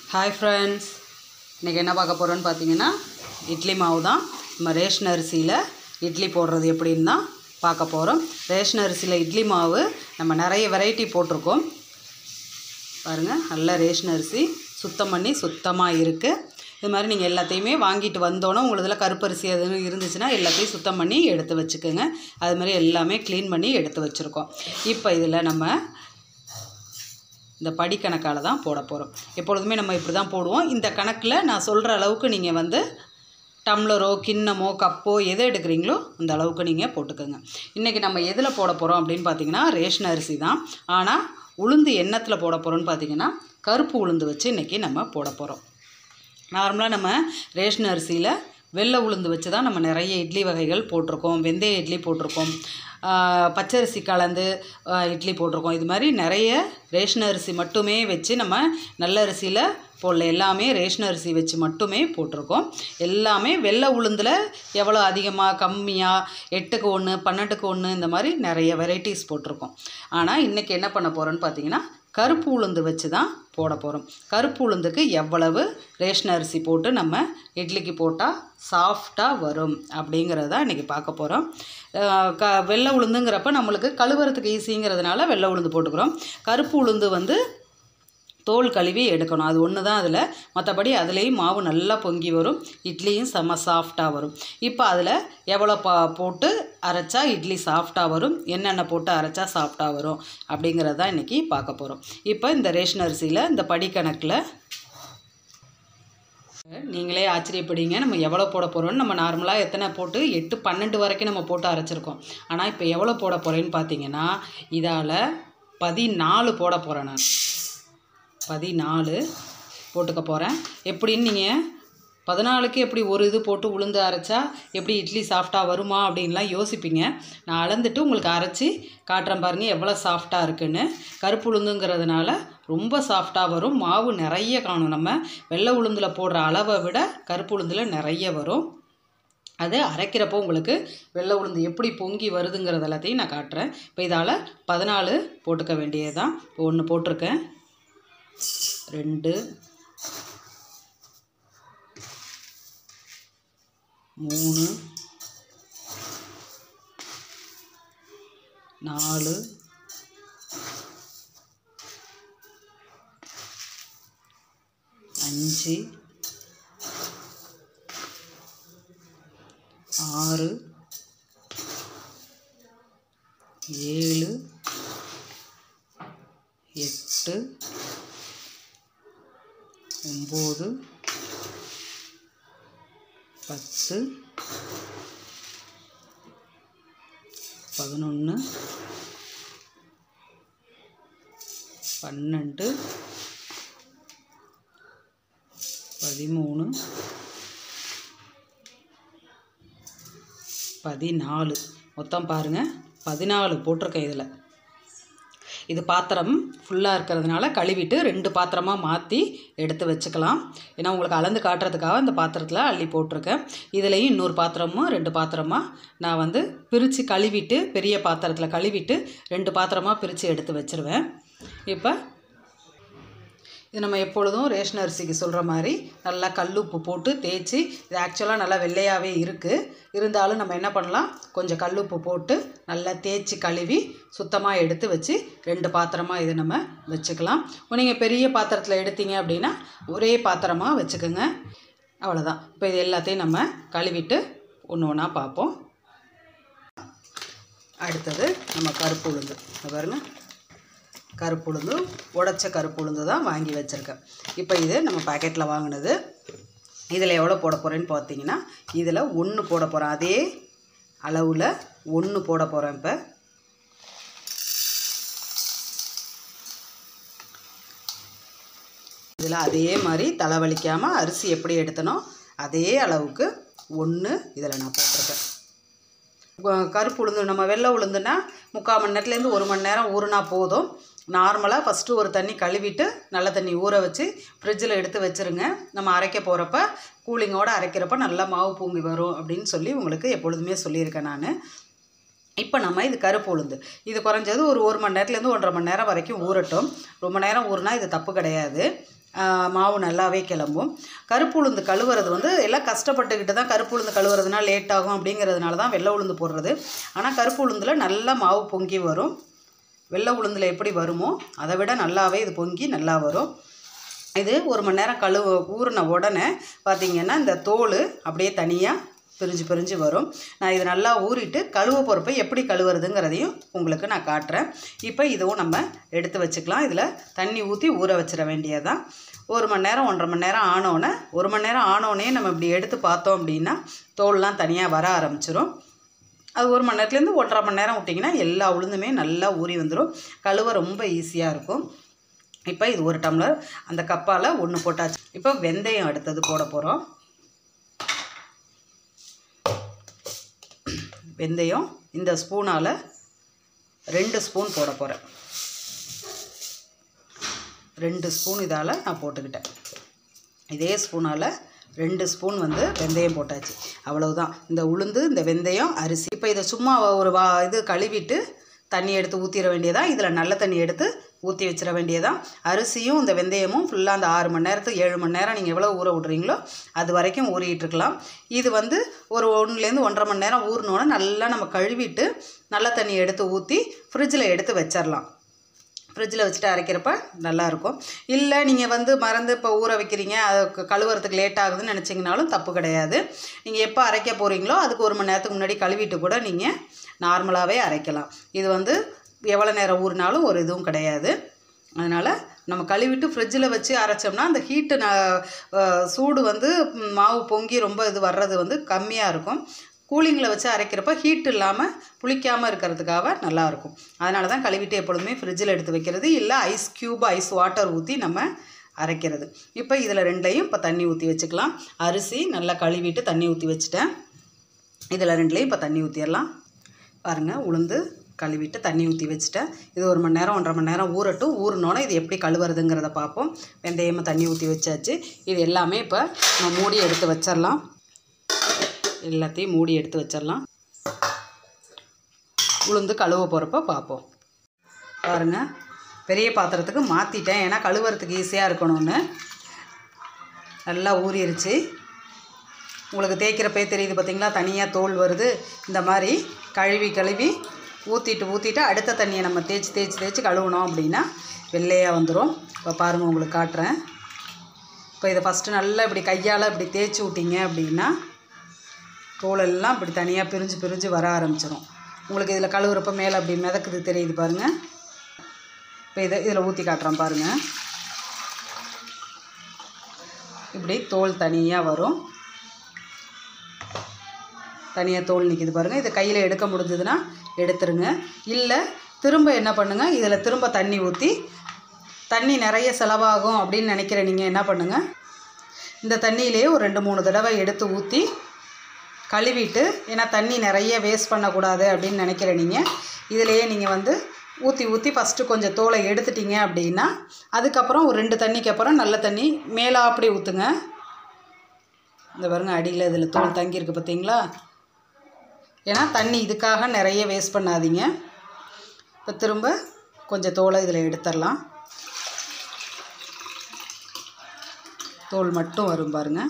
hi friends இன்றைக்கி என்ன பார்க்க போகிறோன்னு பார்த்தீங்கன்னா இட்லி மாவு தான் நம்ம ரேஷன் அரிசியில் இட்லி போடுறது எப்படின்னு தான் பார்க்க போகிறோம் ரேஷன் அரிசியில் இட்லி மாவு நம்ம நிறைய வெரைட்டி போட்டிருக்கோம் பாருங்கள் நல்ல ரேஷன் அரிசி சுத்தம் பண்ணி சுத்தமாக இருக்குது இது மாதிரி நீங்கள் எல்லாத்தையுமே வாங்கிட்டு வந்தோன்னே உங்களுக்கு இதில் கருப்பரிசி எதுவும் இருந்துச்சுன்னா எல்லாத்தையும் சுத்தம் பண்ணி எடுத்து வச்சுக்கோங்க அது மாதிரி எல்லாமே க்ளீன் பண்ணி எடுத்து வச்சுருக்கோம் இப்போ இதில் நம்ம இந்த படிக்கணக்கால் தான் போட போகிறோம் எப்பொழுதுமே நம்ம இப்படி தான் போடுவோம் இந்த கணக்கில் நான் சொல்கிற அளவுக்கு நீங்கள் வந்து டம்ளரோ கிண்ணமோ கப்போ எதை எடுக்கிறீங்களோ அந்த அளவுக்கு நீங்கள் போட்டுக்கோங்க இன்றைக்கி நம்ம எதில் போட போகிறோம் அப்படின்னு பார்த்தீங்கன்னா ரேஷன் அரிசி தான் ஆனால் உளுந்து எண்ணத்தில் போட போகிறோம்னு பார்த்தீங்கன்னா கருப்பு உளுந்து வச்சு இன்றைக்கி நம்ம போட போகிறோம் நார்மலாக நம்ம ரேஷன் அரிசியில் வெள்ளை உளுந்து வச்சு தான் நம்ம நிறைய இட்லி வகைகள் போட்டிருக்கோம் வெந்தய இட்லி போட்டிருக்கோம் ஆஹ் பச்சரிசி கலந்து ஆஹ் இட்லி போட்டிருக்கோம் இது மாதிரி நிறைய ரேஷன் அரிசி மட்டுமே வச்சு நம்ம நல்ல அரிசியில் போடல எல்லாமே ரேஷன் அரிசி வச்சு மட்டுமே போட்டிருக்கோம் எல்லாமே வெள்ளை உளுந்தில் எவ்வளோ அதிகமாக கம்மியாக எட்டுக்கு ஒன்று பன்னெண்டுக்கு ஒன்று இந்த மாதிரி நிறைய வெரைட்டிஸ் போட்டிருக்கோம் ஆனால் இன்றைக்கி என்ன பண்ண போகிறோன்னு பார்த்தீங்கன்னா கருப்பு உளுந்து வச்சு தான் போட போகிறோம் கருப்பு உளுந்துக்கு எவ்வளவு ரேஷன் அரிசி போட்டு நம்ம இட்லிக்கு போட்டால் சாஃப்டாக வரும் அப்படிங்கிறத இன்றைக்கி பார்க்க போகிறோம் க வெள்ளை உளுந்துங்கிறப்ப நம்மளுக்கு கழுவுறதுக்கு ஈஸிங்கிறதுனால வெள்ளை உளுந்து போட்டுக்கிறோம் கருப்பு உளுந்து வந்து தோல் கழுவி எடுக்கணும் அது ஒன்று தான் அதில் மற்றபடி அதுலேயும் மாவு நல்லா பொங்கி வரும் இட்லியும் செம்ம சாஃப்டாக வரும் இப்போ அதில் எவ்வளோ பா போட்டு அரைச்சா இட்லி சாஃப்டாக வரும் என்னென்ன போட்டு அரைச்சா சாஃப்டாக வரும் அப்படிங்கிறத தான் இன்றைக்கி பார்க்க போகிறோம் இப்போ இந்த ரேஷன் அரிசியில் இந்த படிக்கணக்கில் நீங்களே ஆச்சரியப்படுவீங்க நம்ம எவ்வளோ போட போகிறோம்னு நம்ம நார்மலாக எத்தனை போட்டு எட்டு பன்னெண்டு வரைக்கும் நம்ம போட்டு அரைச்சிருக்கோம் ஆனால் இப்போ எவ்வளோ போட போகிறேன்னு பார்த்தீங்கன்னா இதால் பதினாலு போட போகிறேன் நான் பதினாலு போட்டுக்க போகிறேன் எப்படின்னு நீங்கள் பதினாலுக்கு எப்படி ஒரு இது போட்டு உளுந்து அரைச்சா எப்படி இட்லி சாஃப்டாக வருமா அப்படின்லாம் யோசிப்பீங்க நான் அளந்துட்டு உங்களுக்கு அரைச்சி காட்டுறேன் பாருங்கள் எவ்வளோ சாஃப்டாக இருக்குன்னு கருப்பு உளுந்துங்கிறதுனால ரொம்ப சாஃப்டாக வரும் மாவு நிறைய காணும் நம்ம வெள்ளை உளுந்தில் போடுற அளவை விட கருப்பு உளுந்தில் நிறைய வரும் அது அரைக்கிறப்போ உங்களுக்கு வெள்ளை உளுந்து எப்படி பொங்கி வருதுங்கிறது எல்லாத்தையும் நான் காட்டுறேன் இப்போ இதால் பதினாலு போட்டுக்க வேண்டியதுதான் இப்போ ஒன்று போட்டிருக்கேன் ரெண்டு மூணு நாலு அஞ்சு ஆறு ஏழு எட்டு ஒம்பது பத்து பதினொன்று பன்னெண்டு பதிமூணு பதினாலு மொத்தம் பாருங்கள் பதினாலு போட்டிருக்கேன் இதில் இது பாத்திரம் ஃபுல்லாக இருக்கிறதுனால கழுவிட்டு ரெண்டு பாத்திரமாக மாற்றி எடுத்து வச்சுக்கலாம் ஏன்னா உங்களுக்கு அளந்து காட்டுறதுக்காக இந்த பாத்திரத்தில் அள்ளி போட்டிருக்கேன் இதுலேயும் இன்னொரு பாத்திரமும் ரெண்டு பாத்திரமாக நான் வந்து பிரித்து கழுவிட்டு பெரிய பாத்திரத்தில் கழுவிட்டு ரெண்டு பாத்திரமாக பிரித்து எடுத்து வச்சுருவேன் இப்போ இது நம்ம எப்பொழுதும் ரேஷன் அரிசிக்கு சொல்கிற மாதிரி நல்லா கல்லுப்பு போட்டு தேய்ச்சி இது ஆக்சுவலாக நல்லா வெள்ளையாகவே இருக்குது இருந்தாலும் நம்ம என்ன பண்ணலாம் கொஞ்சம் கல்லுப்பு போட்டு நல்லா தேய்ச்சி கழுவி சுத்தமாக எடுத்து வச்சு ரெண்டு பாத்திரமாக இதை நம்ம வச்சுக்கலாம் நீங்கள் பெரிய பாத்திரத்தில் எடுத்தீங்க அப்படின்னா ஒரே பாத்திரமாக வச்சுக்கோங்க அவ்வளோதான் இப்போ இது எல்லாத்தையும் நம்ம கழுவிட்டு ஒன்று ஒன்றா பார்ப்போம் அடுத்தது நம்ம கருப்பு உளுந்து இதை பாருங்கள் கருப்பு உளுந்து உடச்ச கருப்பு உளுந்து தான் வாங்கி வச்சுருக்கேன் இப்போ இது நம்ம பாக்கெட்டில் வாங்கினது இதில் எவ்வளோ போட போகிறேன்னு பார்த்தீங்கன்னா இதில் ஒன்று போட போகிறேன் அதே அளவில் ஒன்று போட போகிறேன் இப்போ இதில் அதே மாதிரி தலைவலிக்காமல் அரிசி எப்படி எடுத்தனோ அதே அளவுக்கு ஒன்று இதில் நான் போட்டிருக்கேன் க- கருப்பு உளுந்து நம்ம வெள்ளை உளுந்துனா முக்கால் மணி நேரத்துலேருந்து ஒரு மணி நேரம் ஊறினா போதும் நார்மலாக ஃபஸ்ட்டு ஒரு தண்ணி கழுவிட்டு நல்ல தண்ணி ஊற வச்சு ஃப்ரிட்ஜில் எடுத்து வச்சுருங்க நம்ம அரைக்க போகிறப்ப கூலிங்கோடு அரைக்கிறப்ப நல்லா மாவு பூங்கி வரும் அப்படின்னு சொல்லி உங்களுக்கு எப்பொழுதுமே சொல்லியிருக்கேன் நான் இப்போ நம்ம இது கருப்பு உளுந்து இது குறைஞ்சது ஒரு ஒரு மணி நேரத்துலேருந்து ஒன்றரை மணி நேரம் வரைக்கும் ஊறட்டும் ரொம்ப நேரம் ஊறினா இது தப்பு கிடையாது ஆஹ், மாவு நல்லாவே கிளம்பும் கருப்பு உளுந்து கழுவுறது வந்து எல்லாம் கஷ்டப்பட்டுக்கிட்டு தான் கருப்பு உளுந்து கழுவுறதுனா லேட் ஆகும் அப்படிங்கிறதுனால தான் வெள்ளை உளுந்து போடுறது ஆனால் கருப்பு உளுந்தில் நல்லா மாவு பொங்கி வரும் வெள்ளை உளுந்தில் எப்படி வருமோ அதை விட நல்லாவே இது பொங்கி நல்லா வரும் இது ஒரு மணி நேரம் கழுவு ஊறின உடனே பார்த்தீங்கன்னா இந்த தோல் அப்படியே தனியாக பிரிஞ்சு பிரிஞ்சு வரும் நான் இது நல்லா ஊறிட்டு கழுவ போகிறப்ப எப்படி கழுவுறதுங்கிறதையும் உங்களுக்கு நான் காட்டுறேன் இப்போ இதுவும் நம்ம எடுத்து வச்சுக்கலாம் இதில் தண்ணி ஊற்றி ஊற வச்சிட வேண்டியதான் ஒரு மணி நேரம் ஒன்றரை மணி நேரம் ஆனோடனே ஒரு மணி நேரம் ஆனோடனே நம்ம இப்படி எடுத்து பார்த்தோம் அப்படின்னா தோல்லாம் தனியாக வர ஆரம்பிச்சிரும் அது ஒரு மணி நேரத்துலேருந்து ஒன்றரை மணி நேரம் விட்டிங்கன்னா எல்லா உளுந்துமே நல்லா ஊறி வந்துடும் கழுவ ரொம்ப ஈஸியாக இருக்கும் இப்போ இது ஒரு டம்ளர் அந்த கப்பால் ஒன்று போட்டாச்சு இப்போ வெந்தயம் அடுத்தது போட போகிறோம் வெந்தயம் இந்த ஸ்பூனால் ரெண்டு ஸ்பூன் போட போகிறேன் ரெண்டு ஸ்பூன் இதால் நான் போட்டுக்கிட்டேன் இதே ஸ்பூனால் ரெண்டு ஸ்பூன் வந்து வெந்தயம் போட்டாச்சு அவ்வளவுதான் இந்த உளுந்து இந்த வெந்தயம் அரிசி இப்போ இதை சும்மா ஒரு வா இது கழுவிட்டு தண்ணி எடுத்து ஊற்றிட வேண்டியதா இதில் நல்ல தண்ணி எடுத்து ஊற்றி வச்சிட வேண்டியதான் அரிசியும் இந்த வெந்தயமும் ஃபுல்லாக அந்த ஆறு மணி நேரத்துக்கு ஏழு மணி நேரம் நீங்கள் எவ்வளோ ஊற விட்றீங்களோ அது வரைக்கும் ஊறிட்டு இருக்கலாம் இது வந்து ஒரு ஒன்றுலேருந்து ஒன்றரை மணி நேரம் ஊறினோன்னே நல்லா நம்ம கழுவிட்டு நல்ல தண்ணி எடுத்து ஊற்றி ஃப்ரிட்ஜில் எடுத்து வச்சிடலாம் ஃப்ரிட்ஜில் வச்சுட்டு அரைக்கிறப்ப நல்லாயிருக்கும் இல்லை நீங்கள் வந்து மறந்து இப்போ ஊற வைக்கிறீங்க அது க- கழுவுறதுக்கு லேட் ஆகுதுன்னு நினச்சிங்கனாலும் தப்பு கிடையாது நீங்கள் எப்போ அரைக்க போகிறீங்களோ அதுக்கு ஒரு மணி நேரத்துக்கு முன்னாடி கழுவிட்டு கூட நீங்கள் நார்மலாகவே அரைக்கலாம் இது வந்து எவ்வளோ நேரம் ஊறினாலும் ஒரு இதுவும் கிடையாது அதனால் நம்ம கழுவிட்டு ஃப்ரிட்ஜில் வச்சு அரைச்சோம்னா அந்த ஹீட்டு ந அஹ் சூடு வந்து ம், மாவு பொங்கி ரொம்ப இது வர்றது வந்து கம்மியாக இருக்கும் கூலிங்கில் வச்சு அரைக்கிறப்ப ஹீட் இல்லாமல் புளிக்காமல் இருக்கிறதுக்காக நல்லாயிருக்கும் அதனால தான் கழுவிட்டு எப்பொழுதுமே ஃப்ரிட்ஜில் எடுத்து வைக்கிறது இல்லை ஐஸ் க்யூப் ஐஸ் வாட்டர் ஊற்றி நம்ம அரைக்கிறது இப்போ இதில் ரெண்டையும் இப்போ தண்ணி ஊற்றி வச்சுக்கலாம் அரிசி நல்லா கழுவிட்டு தண்ணி ஊற்றி வச்சுட்டேன் இதில் ரெண்டுலேயும் இப்போ தண்ணி ஊற்றிடலாம் பாருங்கள் உளுந்து கழுவிட்டு தண்ணி ஊற்றி வச்சுட்டேன் இது ஒரு மணி நேரம் ஒன்றரை மணி நேரம் ஊறட்டும் ஊறினோன்னே இது எப்படி கழுவுறதுங்கிறத பார்ப்போம் வெந்தயமாக தண்ணி ஊற்றி வச்சாச்சு இது எல்லாமே இப்போ நம்ம மூடி எடுத்து வச்சிடலாம் எல்லாத்தையும் மூடி எடுத்து வச்சிடலாம் உளுந்து கழுவ போகிறப்ப பார்ப்போம் பாருங்கள் பெரிய பாத்திரத்துக்கு மாற்றிட்டேன் ஏன்னா கழுவுறதுக்கு ஈஸியாக இருக்கணும்னு நல்லா ஊறிடுச்சு உங்களுக்கு தேய்க்கிறப்பே தெரியுது பார்த்தீங்களா தனியாக தோல் வருது இந்த மாதிரி கழுவி கழுவி ஊற்றிட்டு ஊற்றிட்டு அடுத்த தண்ணியை நம்ம தேய்ச்சி தேய்ச்சி தேய்ச்சி கழுவுனோம் அப்படின்னா வெள்ளையாக வந்துடும் இப்போ பாருங்கள் உங்களுக்கு காட்டுறேன் இப்போ இதை ஃபஸ்ட்டு நல்லா இப்படி கையால் இப்படி தேய்ச்சி விட்டீங்க அப்படின்னா தோலெல்லாம் இப்படி தனியாக பிரிஞ்சு பிரிஞ்சு வர ஆரம்பிச்சிடும் உங்களுக்கு இதில் கழுவுறப்ப மேலே அப்படி மிதக்குது தெரியுது பாருங்கள் இப்போ இதை இதில் ஊற்றி காட்டுறேன் பாருங்கள் இப்படி தோல் தனியாக வரும் தனியாக தோல் நிற்கிது பாருங்கள் இதை கையில் எடுக்க முடிஞ்சதுன்னா எடுத்துருங்க இல்லை திரும்ப என்ன பண்ணுங்கள் இதில் திரும்ப தண்ணி ஊற்றி தண்ணி நிறைய செலவாகும் அப்படின்னு நினைக்கிற நீங்கள் என்ன பண்ணுங்கள் இந்த தண்ணியிலேயே ஒரு ரெண்டு மூணு தடவை எடுத்து ஊற்றி கழுவிட்டு ஏன்னா தண்ணி நிறைய வேஸ்ட் பண்ணக்கூடாது அப்படின்னு நினைக்கிற நீங்கள் இதிலேயே நீங்கள் வந்து ஊற்றி ஊற்றி ஃபஸ்ட்டு கொஞ்சம் தோலை எடுத்துட்டீங்க அப்படின்னா அதுக்கப்புறம் ஒரு ரெண்டு தண்ணிக்கு அப்புறம் நல்ல தண்ணி மேலே அப்படி ஊற்றுங்க இந்த பாருங்க அடியில் இதில் தோல் தங்கியிருக்கு பார்த்தீங்களா ஏன்னா தண்ணி இதுக்காக நிறைய வேஸ்ட் பண்ணாதீங்க இப்போ திரும்ப கொஞ்சம் தோலை இதில் எடுத்துடலாம் தோல் மட்டும் வரும் பாருங்க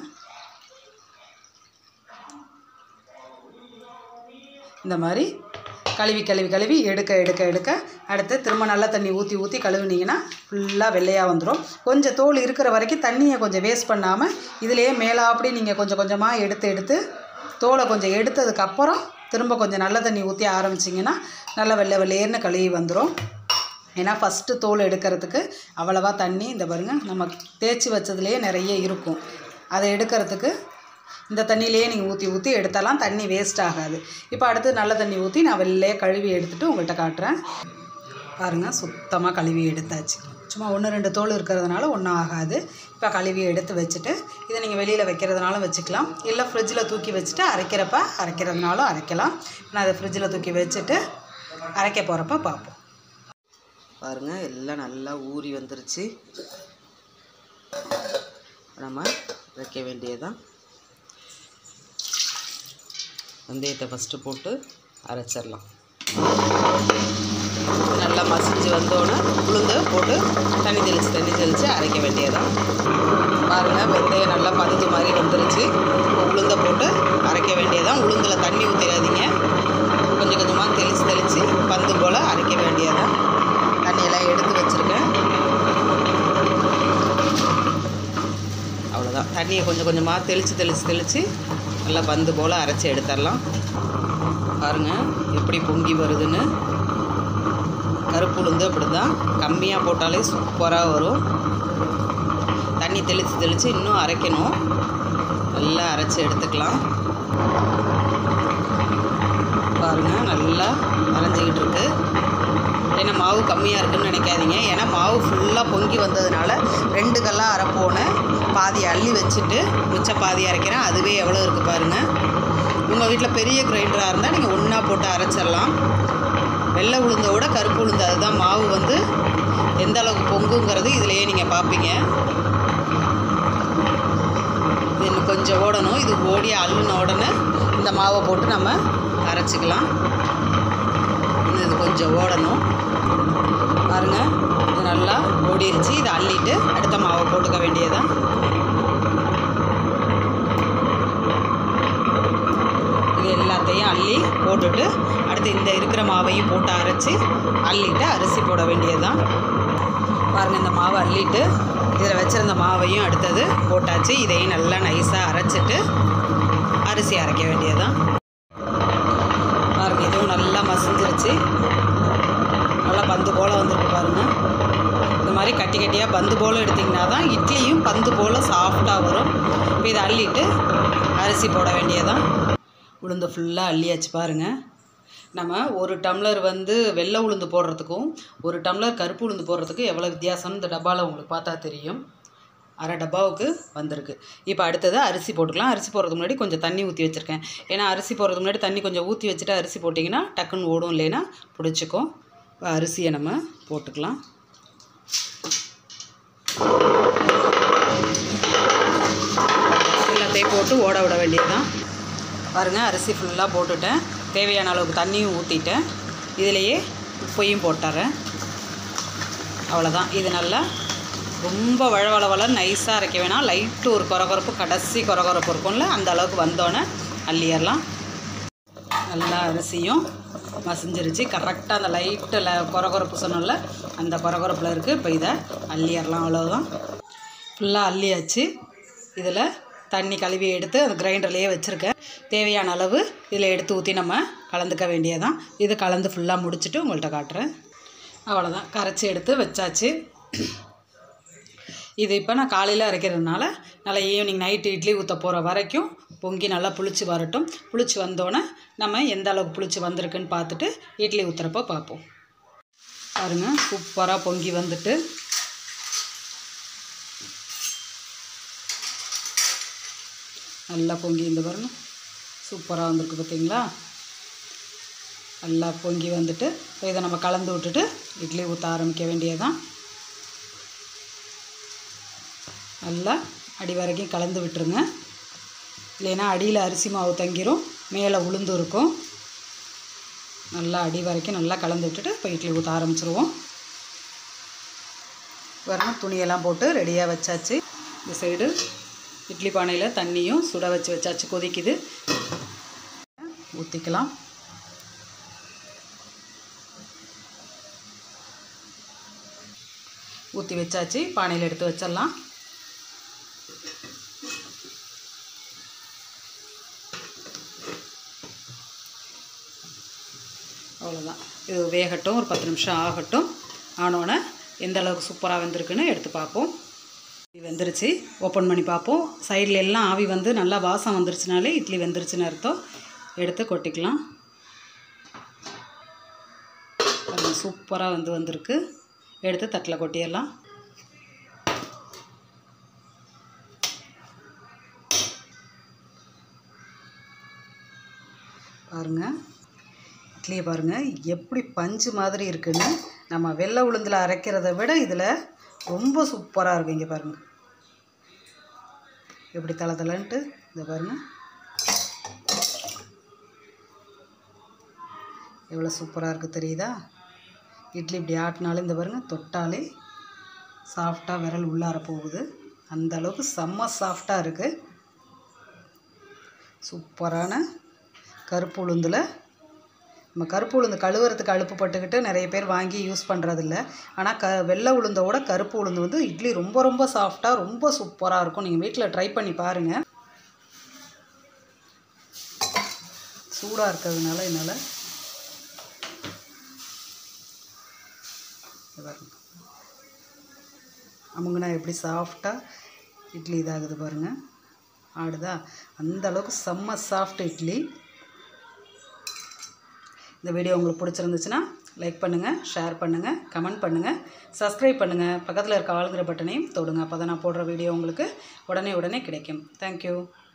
இந்த மாதிரி கழுவி கழுவி கழுவி எடுக்க எடுக்க எடுக்க அடுத்து திரும்ப நல்ல தண்ணி ஊற்றி ஊற்றி கழுவுனீங்கன்னா ஃபுல்லாக வெள்ளையாக வந்துடும் கொஞ்சம் தோல் இருக்கிற வரைக்கும் தண்ணியை கொஞ்சம் வேஸ்ட் பண்ணாமல் இதிலேயே மேலாப்படி நீங்கள் கொஞ்சம் கொஞ்சமாக எடுத்து எடுத்து தோலை கொஞ்சம் எடுத்ததுக்கப்புறம் திரும்ப கொஞ்சம் நல்ல தண்ணி ஊற்றி ஆரம்பிச்சிங்கன்னா நல்லா வெள்ளை வெள்ளையர்னு கழுவி வந்துடும் ஏன்னா ஃபஸ்ட்டு தோல் எடுக்கிறதுக்கு அவ்வளவா தண்ணி இந்த பாருங்க நம்ம தேய்ச்சி வச்சதுலேயே நிறைய இருக்கும் அதை எடுக்கிறதுக்கு இந்த தண்ணியிலேயே நீங்கள் ஊற்றி ஊற்றி எடுத்தாலாம் தண்ணி வேஸ்ட் ஆகாது இப்போ அடுத்து நல்ல தண்ணி ஊற்றி நான் வெள்ளையே கழுவி எடுத்துகிட்டு உங்கள்கிட்ட காட்டுறேன் பாருங்கள் சுத்தமாக கழுவி எடுத்தாச்சு சும்மா ஒன்று ரெண்டு தோல் இருக்கிறதுனால ஒன்றும் ஆகாது இப்போ கழுவி எடுத்து வச்சுட்டு இதை நீங்கள் வெளியில் வைக்கிறதுனாலும் வச்சுக்கலாம் இல்லை ஃப்ரிட்ஜில் தூக்கி வச்சுட்டு அரைக்கிறப்ப அரைக்கிறதுனாலும் அரைக்கலாம் நான் அதை ஃப்ரிட்ஜில் தூக்கி வச்சுட்டு அரைக்க போகிறப்ப பார்ப்போம் பாருங்கள் எல்லாம் நல்லா ஊறி வந்துருச்சு நம்ம வைக்க வேண்டியதுதான் வெந்தயத்தை ஃபஸ்ட்டு போட்டு அரைச்சிடலாம் நல்லா ம மசிஞ்சு வந்தோடனே உளுந்து போட்டு தண்ணி தெளித்து தண்ணி தெளித்து அரைக்க வேண்டியதான் பாருங்கள் வெந்தயம் நல்லா பந்து மாதிரி வந்துருச்சு இப்போ உளுந்தை போட்டு அரைக்க வேண்டியதான் உளுந்தில் தண்ணி ஊற்றிடாதீங்க கொஞ்சம் கொஞ்சமாக தெளித்து தெளித்து பந்து போல் அரைக்க வேண்டியதான் தண்ணியெல்லாம் எடுத்து வச்சுருக்கேன் அவ்வளோதான் தண்ணியை கொஞ்சம் கொஞ்சமாக தெளித்து தெளித்து தெளித்து நல்லா பந்து போல் அரைச்சி எடுத்துடலாம் பாருங்கள் எப்படி பொங்கி வருதுன்னு கருப்பு உளுந்து அப்படி தான் கம்மியாக போட்டாலே சூப்பராக வரும் தண்ணி தெளித்து தெளித்து இன்னும் அரைக்கணும் நல்லா அரைச்சி எடுத்துக்கலாம் பாருங்கள் நல்லா அரைஞ்சிக்கிட்டு இருக்கு ஏன்னா மாவு கம்மியாக இருக்குன்னு நினைக்காதீங்க ஏன்னா மாவு ஃபுல்லாக பொங்கி வந்ததுனால ரெண்டு கல்லாக அரைப்போன்னு பாதி அள்ளி வச்சுட்டு மிச்ச பாதி அரைக்கிறேன் அதுவே எவ்வளோ இருக்குது பாருங்கள் உங்கள் வீட்டில் பெரிய கிரைண்டராக இருந்தால் நீங்கள் ஒன்றா போட்டு அரைச்சிடலாம் வெள்ளை உளுந்த விட கருப்பு உளுந்து அதுதான் மாவு வந்து எந்த அளவுக்கு பொங்குங்கிறது இதிலையே நீங்கள் பார்ப்பீங்க இது இன்னும் கொஞ்சம் ஓடணும் இது ஓடி அள்ளுன உடனே இந்த மாவை போட்டு நம்ம அரைச்சிக்கலாம் இன்னும் இது கொஞ்சம் ஓடணும் பாருங்கள் இது நல்லா ஓடிருச்சு இதை அள்ளிட்டு அடுத்த மாவை போட்டுக்க வேண்டியதான் இது எல்லாத்தையும் அள்ளி போட்டுட்டு அடுத்து இந்த இருக்கிற மாவையும் போட்டு அரைச்சி அள்ளிட்டு அரிசி போட வேண்டியதுதான் பாருங்கள் இந்த மாவை அள்ளிட்டு இதில் வச்சுருந்த மாவையும் அடுத்தது போட்டாச்சு இதையும் நல்லா நைஸாக அரைச்சிட்டு அரிசி அரைக்க வேண்டியதுதான் பாருங்கள் இதுவும் நல்லா மசிஞ்சிருச்சு நல்லா பந்து போல் வந்திருக்கு பாருங்கள் இந்த மாதிரி கட்டி கட்டியாக பந்து போல் எடுத்திங்கன்னா தான் இட்லியும் பந்து போல் சாஃப்டாக வரும் இப்போ இதை அள்ளிட்டு அரிசி போட வேண்டியதான் உளுந்து ஃபுல்லாக அள்ளியாச்சு பாருங்கள் நம்ம ஒரு டம்ளர் வந்து வெள்ளை உளுந்து போடுறதுக்கும் ஒரு டம்ளர் கருப்பு உளுந்து போடுறதுக்கும் எவ்வளோ வித்தியாசம்னு இந்த டப்பாவில் உங்களுக்கு பார்த்தா தெரியும் அரை டப்பாவுக்கு வந்திருக்கு இப்போ அடுத்தது அரிசி போட்டுக்கலாம் அரிசி போடுறதுக்கு முன்னாடி கொஞ்சம் தண்ணி ஊற்றி வச்சுருக்கேன் ஏன்னா அரிசி போடுறதுக்கு முன்னாடி தண்ணி கொஞ்சம் ஊற்றி வச்சுட்டு அரிசி போட்டிங்கன்னா டக்குன்னு ஓடும் இல்லைன்னா பிடிச்சிக்கும் இப்போ அரிசியை நம்ம போட்டுக்கலாம் எல்லாத்தையும் போட்டு ஓட விட வேண்டியதுதான் பாருங்கள் அரிசி ஃபுல்லாக போட்டுட்டேன் தேவையான அளவுக்கு தண்ணியும் ஊற்றிட்டேன் இதிலையே உப்பையும் போட்டுறேன் அவ்வளோதான் இது நல்லா ரொம்ப வளவளவள நைஸாக அரைக்க வேணாம் லைட்டு ஒரு கொரகொரப்பு கடைசி கொரகொரப்பு இருக்கும்ல அந்த அளவுக்கு வந்தோடனே அள்ளிடலாம் நல்லா அரிசியும் மசிஞ்சிருச்சு கரெக்டாக அந்த லைட்டு ல கொரகொரப்பு சொன்னோம்ல அந்த கொரகொரப்பில் இருக்குது இப்போ இதை அள்ளிடலாம் அவ்வளோதான் ஃபுல்லாக அள்ளியாச்சு இதில் தண்ணி கழுவி எடுத்து அந்த கிரைண்டர்லேயே வச்சுருக்கேன் தேவையான அளவு இதில் எடுத்து ஊற்றி நம்ம கலந்துக்க வேண்டியதான் இது கலந்து ஃபுல்லாக முடிச்சுட்டு உங்கள்கிட்ட காட்டுறேன் அவ்வளோதான் கரைச்சி எடுத்து வச்சாச்சு இது இப்போ நான் காலையில் அரைக்கிறதுனால நல்லா ஈவினிங் நைட்டு இட்லி ஊற்ற போகிற வரைக்கும் பொங்கி நல்லா புளிச்சு வரட்டும் புளிச்சு வந்தோடனே நம்ம எந்த அளவுக்கு புளிச்சு வந்திருக்குன்னு பார்த்துட்டு இட்லி ஊற்றுறப்போ பார்ப்போம் பாருங்கள் சூப்பராக பொங்கி வந்துட்டு நல்லா பொங்கி இந்த பாருங்க சூப்பராக வந்திருக்கு பார்த்தீங்களா நல்லா பொங்கி வந்துட்டு இப்போ இதை நம்ம கலந்து விட்டுட்டு இட்லி ஊற்ற ஆரம்பிக்க வேண்டியதுதான் நல்லா அடி வரைக்கும் கலந்து விட்டுருங்க இல்லைன்னா அடியில் அரிசி மாவு தங்கிரும் மேலே உளுந்து இருக்கும் நல்லா அடி வரைக்கும் நல்லா கலந்து விட்டுட்டு இப்போ இட்லி ஊற்ற ஆரம்பிச்சிருவோம் வரணும் துணியெல்லாம் போட்டு ரெடியாக வச்சாச்சு இந்த சைடு இட்லி பானையில் தண்ணியும் சுட வச்சு வச்சாச்சு கொதிக்குது ஊற்றிக்கலாம் ஊற்றி வச்சாச்சு பானையில் எடுத்து வச்சிடலாம் அவ்வளோதான் இது வேகட்டும் ஒரு பத்து நிமிஷம் ஆகட்டும் ஆனோடனே எந்த அளவுக்கு சூப்பராக வெந்திருக்குன்னு எடுத்து பார்ப்போம் இது வெந்துருச்சு ஓப்பன் பண்ணி பார்ப்போம் சைடில் எல்லாம் ஆவி வந்து நல்லா வாசம் வந்துருச்சுனாலே இட்லி வெந்துருச்சுன்னு அர்த்தம் எடுத்து கொட்டிக்கலாம் பாருங்க, சூப்பராக வந்து வந்திருக்கு எடுத்து தட்டில் கொட்டிடலாம் பாருங்கள் இட்லியை பாருங்கள் எப்படி பஞ்சு மாதிரி இருக்குன்னு நம்ம வெள்ளை உளுந்தில் அரைக்கிறத விட இதில் ரொம்ப சூப்பராக இருக்கும் இங்கே பாருங்கள் எப்படி தலை தலைன்ட்டு இதை பாருங்கள் எவ்வளோ சூப்பராக இருக்குது தெரியுதா இட்லி இப்படி ஆட்டினாலே இந்த பாருங்கள் தொட்டாலே சாஃப்டாக விரல் உள்ளார போகுது அந்த அளவுக்கு செம்ம சாஃப்டாக இருக்குது சூப்பரான கருப்பு உளுந்தில் நம்ம கருப்பு உளுந்து கழுவுறதுக்கு அலுப்பு பட்டுக்கிட்டு நிறைய பேர் வாங்கி யூஸ் பண்ணுறதில்ல ஆனால் க வெள்ளை உளுந்தோட கருப்பு உளுந்து வந்து இட்லி ரொம்ப ரொம்ப சாஃப்டாக ரொம்ப சூப்பராக இருக்கும் நீங்கள் வீட்டில் ட்ரை பண்ணி பாருங்கள் சூடாக இருக்கிறதுனால என்னால் இது பாருங்க அமுங்குனா எப்படி சாஃப்டாக இட்லி இதாகுது பாருங்கள் ஆடுதா அந்த அளவுக்கு செம்ம சாஃப்ட் இட்லி இந்த வீடியோ உங்களுக்கு பிடிச்சிருந்துச்சுன்னா லைக் பண்ணுங்கள் ஷேர் பண்ணுங்கள் கமெண்ட் பண்ணுங்கள் சப்ஸ்கிரைப் பண்ணுங்கள் பக்கத்தில் இருக்க ஆளுங்கிற பட்டனையும் தொடுங்க அப்போ தான் நான் போடுற வீடியோ உங்களுக்கு உடனே உடனே கிடைக்கும் தேங்க்யூ